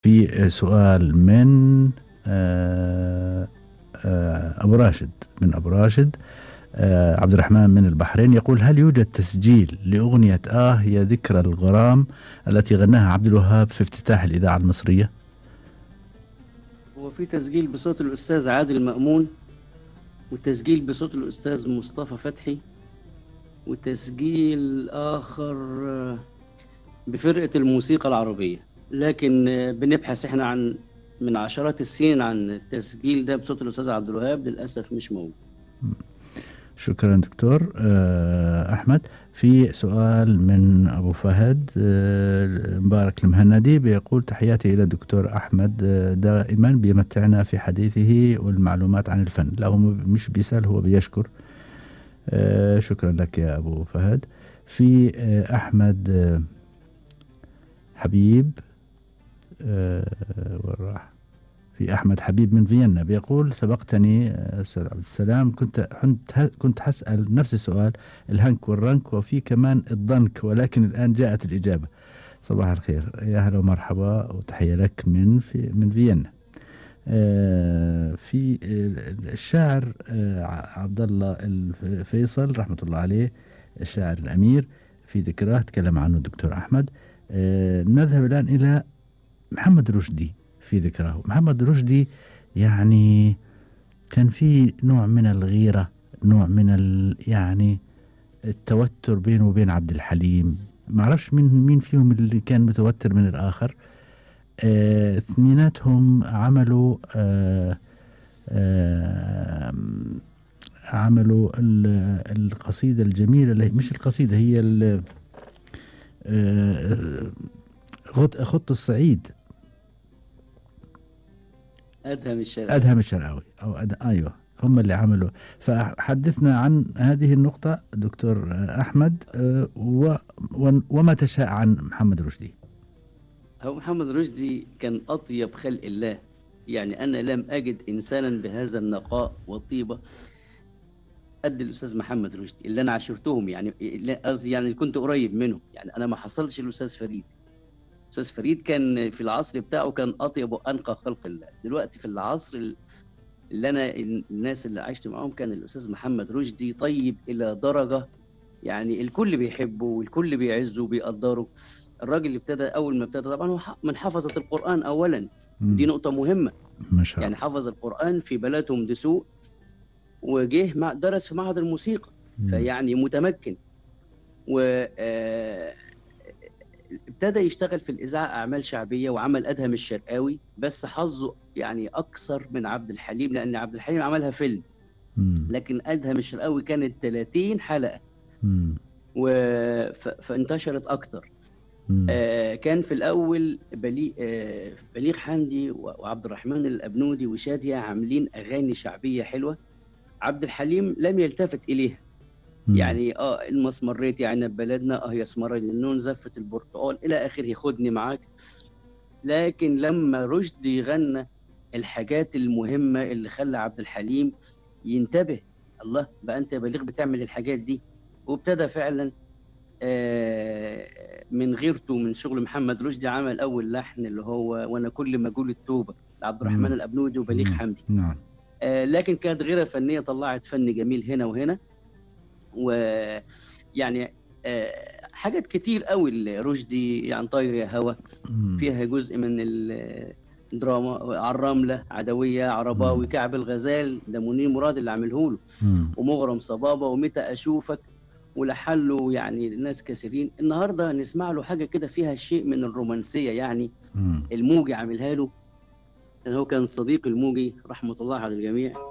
في سؤال من آه، آه، أبو راشد من أبو راشد آه، عبد الرحمن من البحرين يقول هل يوجد تسجيل لأغنية آه هي ذكرى الغرام التي غناها عبد الوهاب في افتتاح الإذاعة المصرية هو في تسجيل بصوت الأستاذ عادل مأمون وتسجيل بصوت الأستاذ مصطفى فتحي وتسجيل آخر بفرقة الموسيقى العربية لكن بنبحث احنا عن من عشرات السنين عن التسجيل ده بصوت الأستاذ عبد الوهاب للأسف مش موجود شكرا دكتور آه، أحمد في سؤال من أبو فهد آه، مبارك المهندي بيقول تحياتي إلى الدكتور أحمد آه، دائما بيمتعنا في حديثه والمعلومات عن الفن لا هو مش بيسأل هو بيشكر شكرا لك يا أبو فهد في أحمد حبيب وين راح في أحمد حبيب من فيينا بيقول سبقتني آه، أستاذ عبد السلام كنت كنت حسأل نفس السؤال الهنك والرنك وفي كمان الضنك ولكن الآن جاءت الإجابة صباح الخير يا هلا ومرحبا وتحية لك من في من فيينا آه، في الشاعر آه، عبد الله الفيصل رحمة الله عليه الشاعر الأمير في ذكراه تكلم عنه الدكتور أحمد نذهب الآن إلى محمد رشدي في ذكراه محمد رشدي يعني كان في نوع من الغيرة نوع من ال يعني التوتر بينه وبين عبد الحليم ما اعرفش مين مين فيهم اللي كان متوتر من الآخر آه، اثنيناتهم عملوا آه آه عملوا القصيدة الجميلة اللي مش القصيدة هي آه خط الصعيد ادهم الشرقاوي ادهم الشرقاوي او أد... ايوه هم اللي عملوا فحدثنا عن هذه النقطة دكتور أحمد آه، و... وما تشاء عن محمد رشدي هو محمد رشدي كان أطيب خلق الله يعني أنا لم أجد إنسانا بهذا النقاء والطيبة قد الأستاذ محمد رشدي اللي أنا عاشرتهم يعني قصدي يعني كنت قريب منهم يعني أنا ما حصلش الأستاذ فريد استاذ فريد كان في العصر بتاعه كان اطيب وانقى خلق الله دلوقتي في العصر اللي انا الناس اللي عشت معاهم كان الاستاذ محمد رشدي طيب الى درجه يعني الكل بيحبه والكل بيعزه وبيقدره الراجل اللي ابتدى اول ما ابتدى طبعا هو من حفظه القران اولا دي نقطه مهمه ما شاء الله يعني حفظ القران في بلدهم دسوق وجه مع درس في معهد الموسيقى فيعني متمكن و آه ابتدى يشتغل في الاذاعه اعمال شعبيه وعمل ادهم الشرقاوي بس حظه يعني اكثر من عبد الحليم لان عبد الحليم عملها فيلم لكن ادهم الشرقاوي كانت 30 حلقه و... ف... فانتشرت اكتر آه كان في الاول بليغ آه بليغ حمدي وعبد الرحمن الابنودي وشاديه عاملين اغاني شعبيه حلوه عبد الحليم لم يلتفت اليها يعني اه المسمريت يا عنب بلدنا اه يا سمر النون زفة البرتقال الى اخره خدني معاك لكن لما رشدي غنى الحاجات المهمة اللي خلى عبد الحليم ينتبه الله بقى انت بليغ بتعمل الحاجات دي وابتدى فعلا آه من غيرته من شغل محمد رشدي عمل اول لحن اللي هو وانا كل ما اقول التوبه لعبد الرحمن الابنودي وبليغ حمدي نعم آه لكن كانت غيرة فنيه طلعت فن جميل هنا وهنا ويعني آه، حاجات كتير قوي رشدي يعني طاير يا هوا فيها جزء من الدراما على الرمله عدويه عرباوي كعب الغزال ده منير مراد اللي عامله له ومغرم صبابه ومتى اشوفك ولحله يعني ناس كثيرين النهارده نسمع له حاجه كده فيها شيء من الرومانسيه يعني الموجي عاملها له هو كان صديق الموجي رحمه الله على الجميع